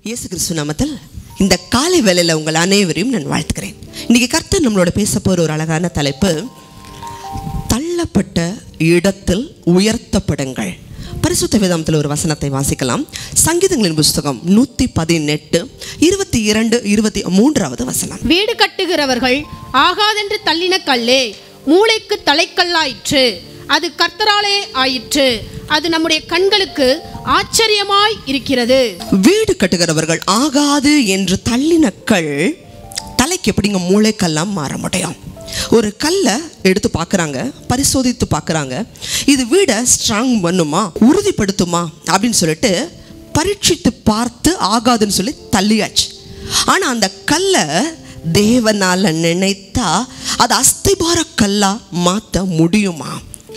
இயேசு கிறிஸ்து நாமத்தில் இந்த காலை வேளையில் உங்கள் அனைவரையும் நான் வாழ்த்துக்கிறேன் இன்னைக்கு கர்த்தர் நம்மளோட பேச போகிற ஒரு அழகான தலைப்பு தள்ளப்பட்ட இடத்தில் உயர்த்தப்படுங்கள் பரிசுத்த வேதாந்தத்தில் ஒரு வசனத்தை வாசிக்கலாம் சங்கீதங்களின் புஸ்தகம் நூற்றி பதினெட்டு இருபத்தி இரண்டு இருபத்தி மூன்றாவது வசனம் வீடு கட்டுகிறவர்கள் ஆகாதென்று தள்ளின கல்லே மூளைக்கு தலைக்கல்லாயிற்று அது கர்த்தராலே ஆயிற்று அது நம்முடைய கண்களுக்கு ஆச்சரியமாய் இருக்கிறது வீடு கட்டுகிறவர்கள் ஆகாது என்று தள்ளின கல் தலைக்கு எப்படிங்க மூளைக்கல்லாம் மாற முடியும் ஒரு கல்லை எடுத்து பார்க்குறாங்க பரிசோதித்து பார்க்குறாங்க இது வீடை ஸ்ட்ராங் பண்ணுமா உறுதிப்படுத்துமா அப்படின்னு சொல்லிட்டு பரீட்சித்து பார்த்து ஆகாதுன்னு சொல்லி தள்ளியாச்சு ஆனால் அந்த கல்லை தேவனால் நினைத்தா அது அஸ்திபார கல்லா மாற்ற முடியுமா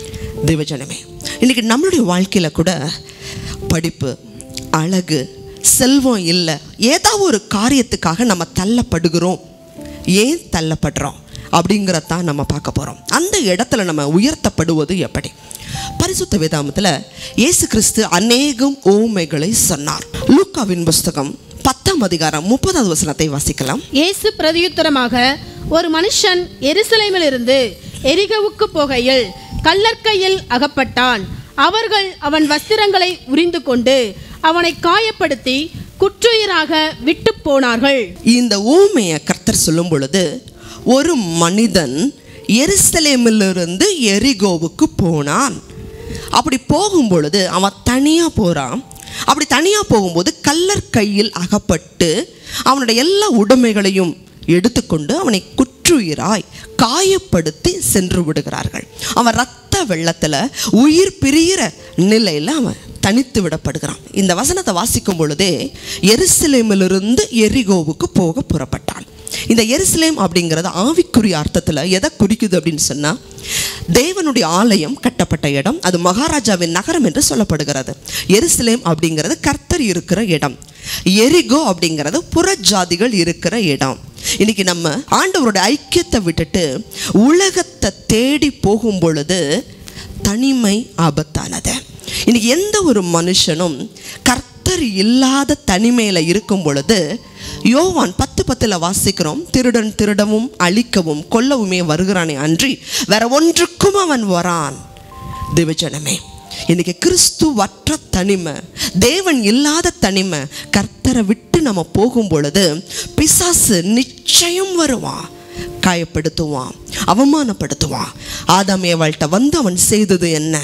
தேவஜனமே இன்னைக்கு நம்மளுடைய வாழ்க்கையில் கூட படிப்பு அழகு செல்வம் இல்லை ஏதாவது ஒரு காரியத்துக்காக நம்ம தள்ளப்படுகிறோம் ஏன் தள்ளப்படுறோம் அப்படிங்கிறதான் நம்ம பார்க்க போகிறோம் அந்த இடத்துல நம்ம உயர்த்தப்படுவது எப்படி பரிசுத்த வேதாமத்தில் இயேசு கிறிஸ்து அநேகம் ஓமைகளை சொன்னார் லூக்காவின் புஸ்தகம் பத்தாம் அதிகாரம் முப்பதாவது வசனத்தை வாசிக்கலாம் இயேசு பிரதியுத்தரமாக ஒரு மனுஷன் எருசலேமிலிருந்து எரிகவுக்கு போகையில் கல்லற்கையில் அகப்பட்டான் அவர்கள் அவன் வஸ்திரங்களை உரிந்து கொண்டு அவனை காயப்படுத்தி குற்றுயிராக விட்டு போனார்கள் இந்த ஊமையை கர்த்தர் சொல்லும் பொழுது ஒரு மனிதன் எருசலேமிலிருந்து எரிகோவுக்கு போனான் அப்படி போகும் பொழுது அவன் தனியாக போகிறான் அப்படி தனியாக போகும்போது கல்லர் கையில் அகப்பட்டு அவனுடைய எல்லா உடைமைகளையும் எடுத்துக்கொண்டு அவனை குற்றுயிராய் காயப்படுத்தி சென்று விடுகிறார்கள் அவன் ரத்த வெள்ளத்தில் உயிர் பிரியிற நிலையில் அவன் தனித்து விடப்படுகிறான் இந்த வசனத்தை வாசிக்கும் பொழுதே எருசலேமிலிருந்து எரிகோவுக்கு போக புறப்பட்டான் இந்த எருசலேம் அப்படிங்கிறது ஆவிக்குரிய அர்த்தத்தில் எதை குறிக்குது அப்படின்னு சொன்னால் தேவனுடைய ஆலயம் கட்டப்பட்ட இடம் அது மகாராஜாவின் நகரம் என்று சொல்லப்படுகிறது எருசலேம் அப்படிங்கிறது கர்த்தர் இருக்கிற இடம் எரிகோ அப்படிங்கிறது புறஜாதிகள் இருக்கிற இடம் இன்னைக்கு நம்ம ஆண்டவருடைய ஐக்கியத்தை விட்டுட்டு உலகத்தை தேடி போகும் பொழுது தனிமை ஆபத்தானது இன்னைக்கு எந்த ஒரு மனுஷனும் கர்த்தர் இல்லாத தனிமையில் இருக்கும் பொழுது யோவான் பத்து பத்தில் வாசிக்கிறோம் திருடன் திருடவும் அழிக்கவும் கொல்லவுமே வருகிறானே அன்றி வேற ஒன்றுக்கும் அவன் வரான் தேவஜனமே இன்னைக்கு கிறிஸ்துவற்ற தனிமை தேவன் இல்லாத தனிமை கர்த்தரை விட்டு நம்ம போகும் பொழுது பிசாசு நிச்சயம் வருவான் காயப்படுத்துவான் அவமானப்படுத்துவான் ஆதாம் ஏவாள்கிட்ட வந்து அவன் செய்தது என்ன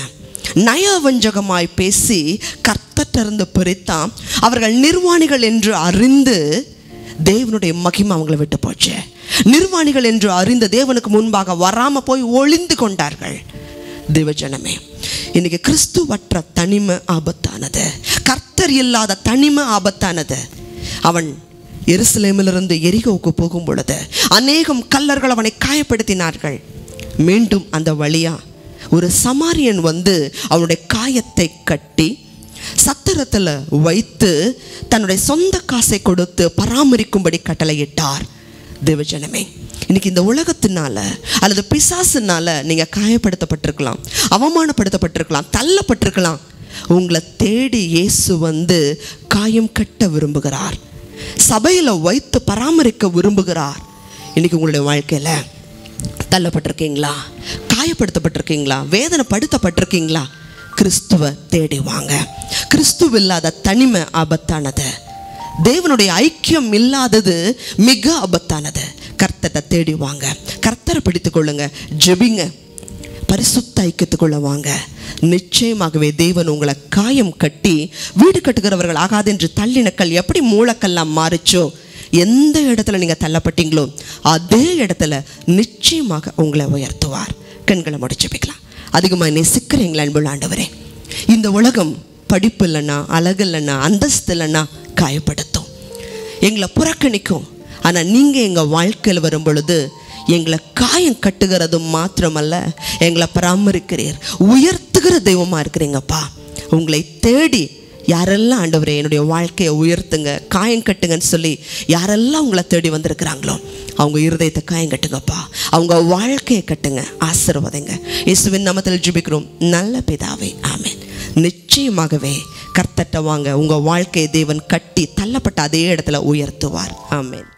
நயவஞ்சகமாய் பேசி கர்த்தட்டிருந்து பிரித்தான் அவர்கள் நிர்வாணிகள் என்று அறிந்து தேவனுடைய மகிமை அவங்கள விட்டு போச்சு நிர்வாணிகள் என்று அறிந்த தேவனுக்கு முன்பாக வராம போய் ஒளிந்து கொண்டார்கள் தேவஜனமே இன்னைக்கு கிறிஸ்துவற்ற தனிமை ஆபத்தானது கர்த்தர் இல்லாத தனிமை ஆபத்தானது அவன் எருசலேமிலிருந்து எரிகோவுக்கு போகும் பொழுது அநேகம் கல்லர்கள் அவனை காயப்படுத்தினார்கள் மீண்டும் அந்த வழியா ஒரு சமாரியன் வந்து அவனுடைய காயத்தை கட்டி சத்திரத்தில் வைத்து தன்னுடைய சொந்த காசை கொடுத்து பராமரிக்கும்படி கட்டளையிட்டார் தேவஜனமே இன்னைக்கு இந்த உலகத்தினால அல்லது பிசாசுனால நீங்கள் காயப்படுத்தப்பட்டிருக்கலாம் அவமானப்படுத்தப்பட்டிருக்கலாம் தள்ளப்பட்டிருக்கலாம் உங்களை தேடி இயேசு வந்து காயம் கட்ட விரும்புகிறார் சபையில் வைத்து பராமரிக்க விரும்புகிறார் இன்னைக்கு உங்களுடைய வாழ்க்கையில் தள்ளப்பட்டிருக்கீங்களா காயப்படுத்தப்பட்டிருக்கீங்களா வேதனைப்படுத்தப்பட்டிருக்கீங்களா கிறிஸ்துவ தேடி வாங்க கிறிஸ்துவ இல்லாத தனிமை ஆபத்தானது தேவனுடைய ஐக்கியம் இல்லாதது மிக ஆபத்தானது கர்த்தத்தை தேடி வாங்க கர்த்தரை பிடித்து கொள்ளுங்க ஜெபிங்க பரிசுத்த ஐக்கியத்துக்குள்ள வாங்க நிச்சயமாகவே தேவன் உங்களை காயம் கட்டி வீடு கட்டுகிறவர்கள் ஆகாது என்று தள்ளினக்கல் எப்படி மூலக்கல்லாம் மாறிச்சோ எந்த இடத்துல நீங்கள் தள்ளப்பட்டீங்களோ அதே இடத்துல நிச்சயமாக உங்களை உயர்த்துவார் கண்களை முடிச்சு வைக்கலாம் அதிகமாக நேசிக்கிறீங்களா அன்புள்ள ஆண்டவரே இந்த உலகம் படிப்பு இல்லைன்னா அழகு இல்லைன்னா அந்தஸ்து இல்லைன்னா காயப்படுத்தும் எங்களை புறக்கணிக்கும் ஆனால் நீங்கள் எங்கள் வாழ்க்கையில் வரும் பொழுது எங்களை காயம் கட்டுகிறது மாத்திரமல்ல எங்களை பராமரிக்கிறீர் உயர்த்துகிற தெய்வமாக இருக்கிறீங்கப்பா உங்களை தேடி யாரெல்லாம் ஆண்டவரே என்னுடைய வாழ்க்கையை உயர்த்துங்க காயம் கட்டுங்கன்னு சொல்லி யாரெல்லாம் உங்களை தேடி வந்திருக்கிறாங்களோ அவங்க இருதயத்தை காயம் கட்டுங்கப்பா அவங்க வாழ்க்கையை கட்டுங்க ஆசீர்வதிங்க இயேசுவின் நாமத்தில் ஜெபிக்கிறோம் நல்ல பிதாவே ஆமென் நிச்சயமாகவே கர்த்தட்ட வாங்க உங்கள் வாழ்க்கையை தேவன் கட்டி தள்ளப்பட்ட அதே இடத்துல உயர்த்துவார் ஆமென்